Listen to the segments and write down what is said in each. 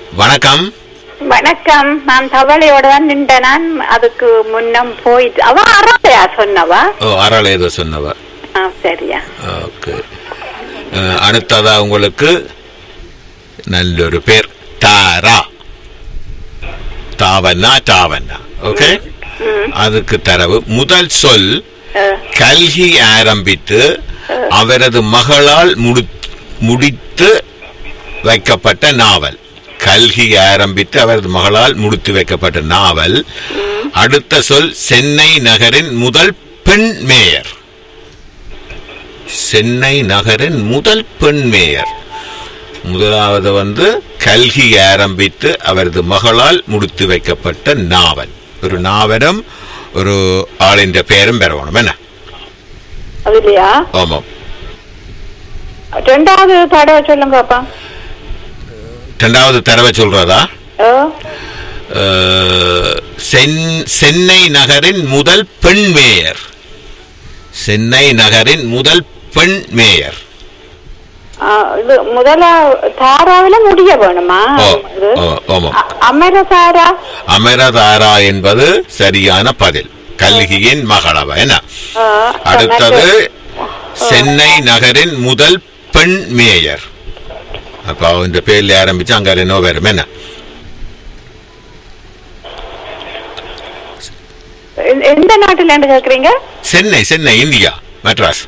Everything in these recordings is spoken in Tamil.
வணக்கம் வணக்கம் நான் தவளையோட தான் நின்றேன் நான் அதுக்கு முன்னம் போயிட்டு அவ அறத்தையா சொன்னவா ஓ அறாள் ஏதோ சொன்னவ ஆ, சரியா ஓகே அஹ், அடுத்ததா உங்களுக்கு நல்லொரு பேர் தாரா தாவண்ணா டாவண்ணா ஓகே அதுக்கு தரவு முதல் சொல் அஹ், கல்கி ஆரம்பித்து அவரது மகளால் முடி- முடித்து வைக்கப்பட்ட நாவல் கல்கி ஆரம்பித்து அவரது மகளால் முடித்து வைக்கப்பட்ட நாவல் அடுத்த சொல் சென்னை நகரின் முதல் பெண் மேயர் சென்னை நகரின் முதல் பெண் மேயர் முதலாவது வந்து கல்கி ஆரம்பித்து அவரது மகளால் முடித்து வைக்கப்பட்ட நாவல் ஒரு நாவலும் ஒரு ஆளின் பெயரும் பெறணும் என்ன அதுலயா ஆமாம் ரெண்டாவது தடவை சொல்லுங்க பாப்பா ரெண்டாவது தடவை சொல்றதா ஓ அஹ், சென்- சென்னை நகரின் முதல் பெண் மேயர் சென்னை நகரின் முதல் பெண் மேயர் ஆ, இது முதலா தாராவில முடிய வேணுமா ஓ இது? ஓ, ஆமாம் அ- அமர தாரா அமரதாரா என்பது சரியான பதில் கல்கியின் மகளவ என்ன ஆ, அடுத்தது மற்ற- சென்னை நகரின் முதல் பெண் மேயர் அப்ப இந்த பேர்ல ஆரம்பிச்சு அங்க ரெனோ வரும் என்ன எந்த- எந்த நாட்டுல இருந்து கேக்குறீங்க சென்னை சென்னை இந்தியா மெட்ராஸ்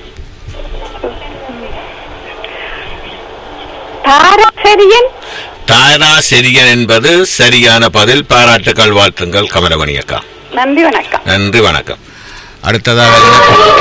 தாரா சரியன் தாரா செரியன் என்பது சரியான பதில் பாராட்டுக்கள் வாழ்த்துங்கள் கமலமணி அக்கா நன்றி வணக்கம் நன்றி வணக்கம் அடுத்ததாக என்ன-